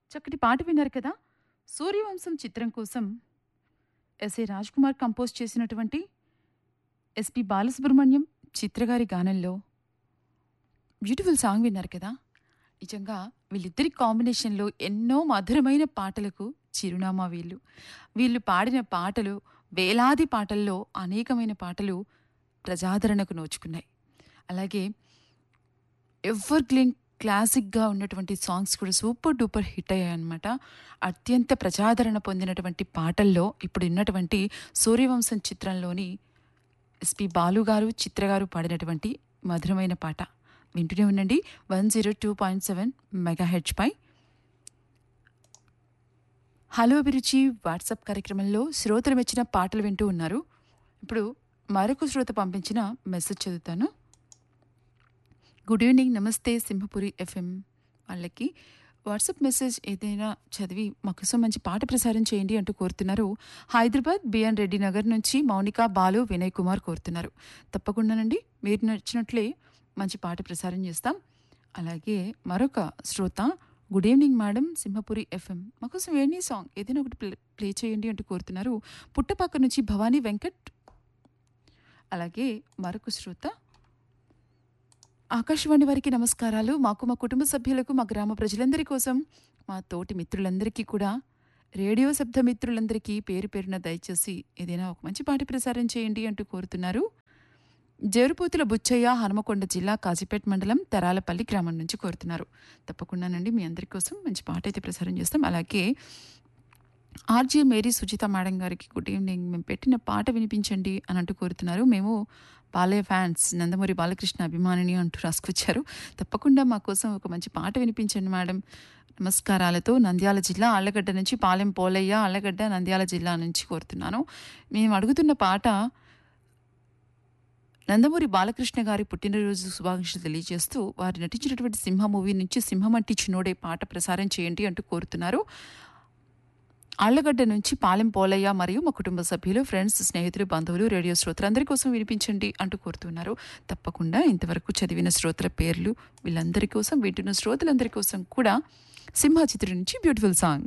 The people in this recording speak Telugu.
చక్కటి పాట విన్నారు కదా సూర్యవంశం చిత్రం కోసం ఎస్ఏ రాజ్ కుమార్ కంపోజ్ చేసినటువంటి ఎస్పి బాలసుబ్రహ్మణ్యం చిత్రగారి గానంలో బ్యూటిఫుల్ సాంగ్ విన్నారు కదా నిజంగా వీళ్ళిద్దరి కాంబినేషన్లో ఎన్నో మధురమైన పాటలకు చిరునామా వీళ్ళు వీళ్ళు పాడిన పాటలు వేలాది పాటల్లో అనేకమైన పాటలు ప్రజాదరణకు నోచుకున్నాయి అలాగే ఎవర్ గ్లీన్ క్లాసిక్గా ఉన్నటువంటి సాంగ్స్ కూడా సూపర్ డూపర్ హిట్ అయ్యాయన్నమాట అత్యంత ప్రజాదరణ పొందినటువంటి పాటల్లో ఇప్పుడు ఉన్నటువంటి సూర్యవంశం చిత్రంలోని ఎస్పి బాలు గారు చిత్ర గారు పాడినటువంటి మధురమైన పాట వింటూనే ఉండండి one zero two point seven mega హెచ్పై హలో అభిరుచి వాట్సాప్ కార్యక్రమంలో శ్రోతలు మెచ్చిన పాటలు వింటూ ఉన్నారు ఇప్పుడు మరొక శ్రోత పంపించిన మెసేజ్ చదువుతాను గుడ్ ఈవినింగ్ నమస్తే సింహపురి ఎఫ్ఎం వాళ్ళకి వాట్సాప్ మెసేజ్ ఏదైనా చదివి మాకోసం మంచి పాట ప్రసారం చేయండి అంటూ కోరుతున్నారు హైదరాబాద్ బిఎన్ రెడ్డి నగర్ నుంచి మౌనిక బాలు వినయ్ కుమార్ కోరుతున్నారు తప్పకుండానండి మీరు నచ్చినట్లే మంచి పాట ప్రసారం చేస్తాం అలాగే మరొక శ్రోత good evening madam Simhapuri FM మాకోసం వేణి సాంగ్ ఏదైనా ఒకటి ప్లే ప్లే చేయండి అంటూ కోరుతున్నారు పుట్టపాక నుంచి భవానీ వెంకట్ అలాగే మరొక శ్రోత ఆకాశవాణి వారికి నమస్కారాలు మాకు మా కుటుంబ సభ్యులకు మా గ్రామ ప్రజలందరి కోసం మా తోటి మిత్రులందరికీ కూడా రేడియో శబ్ద మిత్రులందరికీ పేరు పేరున దయచేసి ఏదైనా ఒక మంచి పాట ప్రసారం చేయండి అంటూ కోరుతున్నారు జేరుపోతుల బుచ్చయ్య హనుమకొండ జిల్లా కాజీపేట్ మండలం తెరాలపల్లి గ్రామం నుంచి కోరుతున్నారు తప్పకుండానండి మీ అందరి కోసం మంచి పాట అయితే ప్రసారం చేస్తాం అలాగే ఆర్జే మేరీ సుజిత మేడం గారికి గుడ్ ఈవినింగ్ మేము పెట్టిన పాట వినిపించండి అని అంటూ కోరుతున్నారు మేము బాలయ్య ఫ్యాన్స్ నందమూరి బాలకృష్ణ అభిమానిని అంటూ రాసుకొచ్చారు తప్పకుండా మా కోసం ఒక మంచి పాట వినిపించండి మేడం నమస్కారాలతో నంద్యాల జిల్లా ఆళ్ళగడ్డ నుంచి పాలెం పోలయ్య ఆళ్ళగడ్డ నంద్యాల జిల్లా నుంచి కోరుతున్నాను మేము అడుగుతున్న పాట నందమూరి బాలకృష్ణ గారి పుట్టినరోజు శుభాకాంక్షలు తెలియజేస్తూ వారు నటించినటువంటి సింహ మూవీ నుంచి సింహం అంటి చిన్నోడే పాట ప్రసారం చేయండి అంటూ కోరుతున్నారు ఆళ్లగడ్డ నుంచి పాలెం పోలయ్య మరియు మా కుటుంబ సభ్యులు ఫ్రెండ్స్ స్నేహితులు బంధువులు రేడియో శ్రోతలందరి కోసం వినిపించండి అంటూ కోరుతున్నారు తప్పకుండా ఇంతవరకు చదివిన శ్రోతల పేర్లు వీళ్ళందరి కోసం వింటున్న శ్రోతలందరి కోసం కూడా సింహ చిత్రం నుంచి బ్యూటిఫుల్ సాంగ్